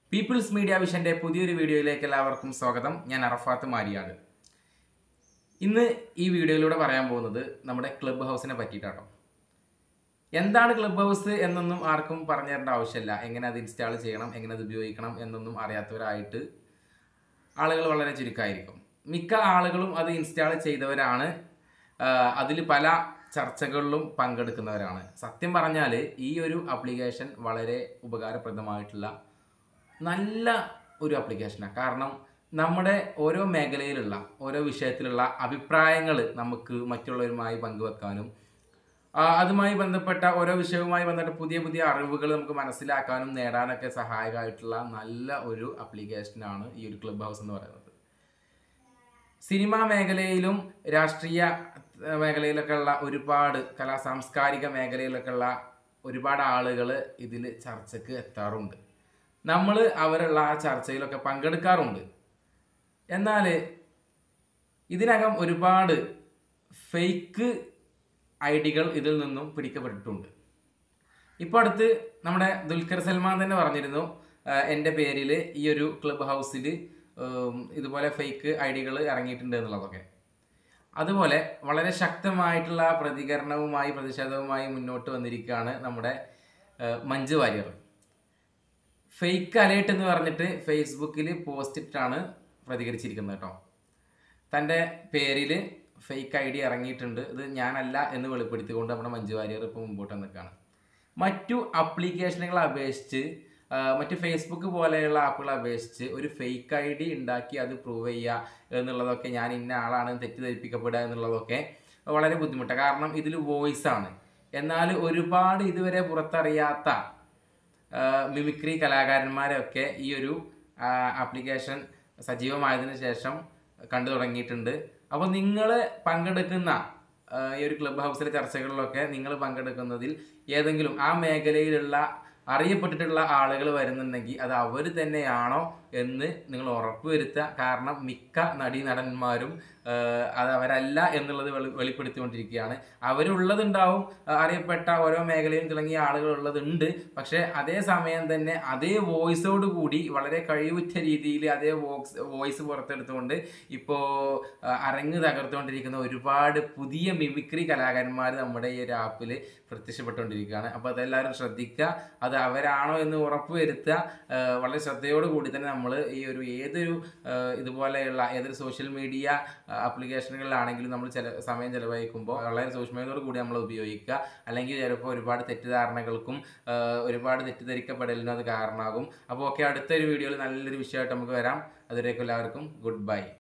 people's media വിഷന്റെ പുതിയൊരു വീഡിയോയിലേക്ക് എല്ലാവർക്കും സ്വാഗതം ഞാൻ അറഫാത്ത് മാരിയാണ് ഇന്ന് ഈ വീഡിയോയിലൂടെ പറയാൻ പോകുന്നത് നമ്മുടെ ക്ലബ് ഹൗസിനെ പറ്റിയിട്ടാട്ടോ എന്താണ് ക്ലബ് ഹൗസ് എന്നൊന്നും ആർക്കും പറഞ്ഞു തരേണ്ട ആവശ്യമില്ല എങ്ങനെ അത് ഇൻസ്റ്റാൾ ചെയ്യണം എങ്ങനെ അത് ഉപയോഗിക്കണം എന്നൊന്നും അറിയാത്തവരായിട്ട് ആളുകൾ വളരെ ചുരുക്കമായിരിക്കും മിക്ക ആളുകളും അത് ഇൻസ്റ്റാൾ ചെയ്തവരാണ് അതിൽ പല ചർച്ചകളിലും പങ്കെടുക്കുന്നവരാണ് സത്യം പറഞ്ഞാൽ ഈ ഒരു ആപ്ലിക്കേഷൻ വളരെ ഉപകാരപ്രദമായിട്ടുള്ള നല്ല ഒരു ആപ്ലിക്കേഷനാണ് കാരണം നമ്മുടെ ഓരോ മേഖലയിലുള്ള ഓരോ വിഷയത്തിലുള്ള അഭിപ്രായങ്ങൾ നമുക്ക് മറ്റുള്ളവരുമായി പങ്കുവെക്കാനും ആ, അതുമായി ബന്ധപ്പെട്ട ഓരോ വിഷയവുമായി ബന്ധപ്പെട്ട പുതിയ പുതിയ അറിവുകൾ നമുക്ക് മനസ്സിലാക്കാനും നേടാനൊക്കെ സഹായകമായിട്ടുള്ള നല്ല ഒരു ആപ്ലിക്കേഷനാണ് ഈ ഒരു ക്ലബ് ഹൗസ് എന്ന് പറയുന്നത് സിനിമാ മേഖലയിലും രാഷ്ട്രീയ ഏഹ്, മേഖലയിലൊക്കെ ഉള്ള ഒരുപാട് കലാ സാംസ്കാരിക മേഖലയിലൊക്കെ ഉള്ള ഒരുപാട് ആളുകൾ ഇതിൽ ചർച്ചയ്ക്ക് എത്താറുണ്ട് നമ്മൾ അവരുള്ള ആ ചർച്ചയിലൊക്കെ പങ്കെടുക്കാറുണ്ട് എന്നാൽ ഇതിനകം ഒരുപാട് ഫേക്ക് ഐഡികൾ ഇതിൽ നിന്നും പിടിക്കപ്പെട്ടിട്ടുണ്ട് ഇപ്പോൾ അടുത്ത് നമ്മുടെ ദുൽഖർ സൽമാൻ തന്നെ പറഞ്ഞിരുന്നു ആഹ് എൻ്റെ പേരിൽ ഈ ഒരു ക്ലബ് ഹൗസിൽ ഇതുപോലെ ഫേക്ക് ഐഡികൾ ഇറങ്ങിയിട്ടുണ്ട് എന്നുള്ളതൊക്കെ അതുപോലെ വളരെ ശക്തമായിട്ടുള്ള പ്രതികരണവുമായി പ്രതിഷേധവുമായി മുന്നോട്ട് വന്നിരിക്കുകയാണ് നമ്മുടെ ആഹ് മഞ്ജു വാര്യർ ഫേക്ക് അലേർട്ട് എന്ന് പറഞ്ഞിട്ട് ഫേസ്ബുക്കിൽ പോസ്റ്റ് ഇട്ടാണ് പ്രതികരിച്ചിരിക്കുന്നത് കേട്ടോ തൻ്റെ പേരിൽ ഫേക്ക് ഐ ഡി ഇറങ്ങിയിട്ടുണ്ട് ഇത് ഞാനല്ല എന്ന് വെളിപ്പെടുത്തിക്കൊണ്ട് നമ്മുടെ മഞ്ജു വാര്യർ ഇപ്പോൾ മുമ്പോട്ട് നിൽക്കുകയാണ് മറ്റു ആപ്ലിക്കേഷനുകളെ അപേക്ഷിച്ച് ആ, മറ്റു ഫേസ്ബുക്ക് പോലെയുള്ള ആപ്പുകളെ അപേക്ഷിച്ച് ഒരു ഫേക്ക് ഐ ഡി ഉണ്ടാക്കി അത് പ്രൂവ് ചെയ്യുക എന്നുള്ളതൊക്കെ ഞാൻ ഇന്ന ആളാണ് തെറ്റിദ്ധരിപ്പിക്കപ്പെടുക എന്നുള്ളതൊക്കെ വളരെ ബുദ്ധിമുട്ടാണ് കാരണം ഇതിൽ വോയിസ് ആണ് എന്നാൽ ഒരുപാട് ഇതുവരെ പുറത്തറിയാത്ത ആ, മിമിക്രി കലാകാരന്മാരൊക്കെ ഈ ഒരു ആപ്ലിക്കേഷൻ സജീവമായതിനു ശേഷം കണ്ടു തുടങ്ങിയിട്ടുണ്ട് അപ്പോൾ നിങ്ങൾ പങ്കെടുക്കുന്ന ആ, ഈ ഒരു ക്ലബ് ഹൗസിലെ ചർച്ചകളിലൊക്കെ നിങ്ങൾ പങ്കെടുക്കുന്നതിൽ ഏതെങ്കിലും ആ മേഖലയിലുള്ള അറിയപ്പെട്ടിട്ടുള്ള ആളുകൾ വരുന്നുണ്ടെങ്കിൽ അത് അവർ തന്നെയാണോ എന്ന് നിങ്ങൾ ഉറപ്പുവരുത്തുക കാരണം മിക്ക നടീനടന്മാരും ആ, അത് അവരല്ല എന്നുള്ളത് വെളി വെളിപ്പെടുത്തിക്കൊണ്ടിരിക്കുകയാണ് അവരുള്ളതുണ്ടാവും ആ, അറിയപ്പെട്ട ഓരോ മേഖലയും തുടങ്ങിയ ആളുകൾ ഉള്ളതുണ്ട് പക്ഷേ അതേ സമയം തന്നെ അതേ വോയിസോട് കൂടി വളരെ കഴിവുറ്റ രീതിയിൽ അതേ വോക്സ് വോയിസ് പുറത്തെടുത്തുകൊണ്ട് ഇപ്പോൾ അരങ്ങ് തകർത്തുകൊണ്ടിരിക്കുന്ന ഒരുപാട് പുതിയ മിമിക്രി കലാകാരന്മാർ നമ്മുടെ ഈ ഒരു ആപ്പിൽ പ്രത്യക്ഷപ്പെട്ടുകൊണ്ടിരിക്കുകയാണ് അപ്പോൾ അതെല്ലാവരും ശ്രദ്ധിക്കുക അത് അവരാണോ എന്ന് ഉറപ്പ് വരുത്തുക ആ, വളരെ ശ്രദ്ധയോട് കൂടി തന്നെ നമ്മൾ ഈ ഒരു ഏതൊരു ആ, ഇതുപോലെയുള്ള ഏതൊരു സോഷ്യൽ മീഡിയ ആപ്ലിക്കേഷനുകളിലാണെങ്കിലും നമ്മൾ ചില സമയം ചിലവഴിക്കുമ്പോൾ വളരെ സൂക്ഷ്മതയോട് കൂടി നമ്മൾ ഉപയോഗിക്കുക അല്ലെങ്കിൽ ചിലപ്പോൾ ഒരുപാട് തെറ്റിദ്ധാരണകൾക്കും ആ, ഒരുപാട് തെറ്റിദ്ധരിക്കപ്പെടലിനും അത് കാരണമാകും അപ്പോൾ ഓക്കെ അടുത്തൊരു വീഡിയോയിൽ നല്ലൊരു വിഷയമായിട്ട് നമുക്ക് വരാം അതുവരേക്കും എല്ലാവർക്കും ഗുഡ് ബൈ